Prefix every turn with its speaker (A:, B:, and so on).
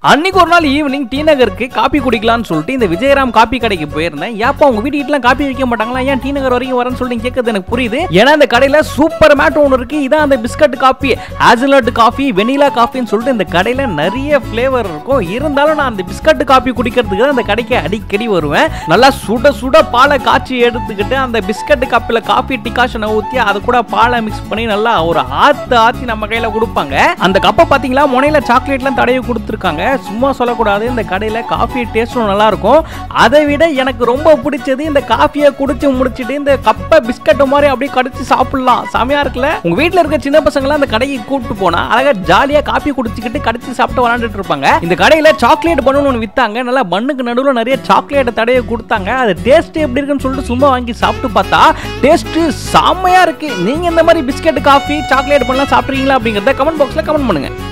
A: அன்னைக்கு ஒரு நாள் ஈவினிங் டி நகருக்கு காப்பி குடிக்கலாம்னு சொல்லிட்டு இந்த விஜயராம் காப்பி கடைக்கு போயிருந்தேன் ஏப்பா உங்க வீட்டுலாம் காப்பி வைக்க மாட்டாங்களா ஏன் டி நகர் வரைக்கும் வரேன்னு சொல்லிட்டு கேட்கறது எனக்கு புரியுது ஏன்னா அந்த கடையில சூப்பர் மேட் ஒன்று இருக்கு இதான் அந்த பிஸ்கட் காப்பி ஹேசல்நட் காஃபி வெனிலா காஃபின்னு சொல்லிட்டு இந்த கடையில நிறைய ஃப்ளேவர் இருக்கும் இருந்தாலும் நான் அந்த பிஸ்கட் காப்பி குடிக்கிறதுக்கு தான் அந்த கடைக்கு அடிக்கடி வருவேன் நல்லா சுட சுட பாலை காய்ச்சி எடுத்துக்கிட்டு அந்த பிஸ்கட் கப்பில் காஃபி டிகாஷனை ஊற்றி அது கூட பாலை மிக்ஸ் பண்ணி நல்லா ஒரு ஆத்து ஆத்தி நம்ம கையில கொடுப்பாங்க அந்த கப்பை பார்த்தீங்களா முனையில சாக்லேட்லாம் தடவி கொடுத்துருக்காங்க சும்மா சொல்லக்கூடாது இந்த கடையில் காஃபி டேஸ்ட்டும் நல்லா இருக்கும் அதை விட எனக்கு ரொம்ப பிடிச்சது இந்த காஃபியை குடிச்சு முடிச்சிட்டு இந்த கப்பை பிஸ்கட் மாதிரி அப்படியே கடிச்சு சாப்பிடலாம் செமையா இருக்குல்ல உங்க வீட்டில் இருக்க சின்ன பசங்களாம் அந்த கடைக்கு கூப்பிட்டு போனா அழகா ஜாலியா காஃபி குடிச்சிக்கிட்டு கடிச்சு சாப்பிட்டு விளாண்டுட்டு இருப்பாங்க இந்த கடையில சாக்லேட் பண்ணு ஒன்று வித்தாங்க நல்லா பண்ணுக்கு நடுவில் நிறைய சாக்லேட் தடவை கொடுத்தாங்க அது டேஸ்ட் எப்படி இருக்குன்னு சொல்லிட்டு சும்மா வாங்கி சாப்பிட்டு பார்த்தா டேஸ்ட் செம்மையா இருக்கு நீங்க இந்த மாதிரி பிஸ்கட் காஃபி சாக்லேட் பண்ணலாம் சாப்பிட்றீங்களா அப்படிங்கறத கமெண்ட் பாக்ஸ்ல கமெண்ட் பண்ணுங்க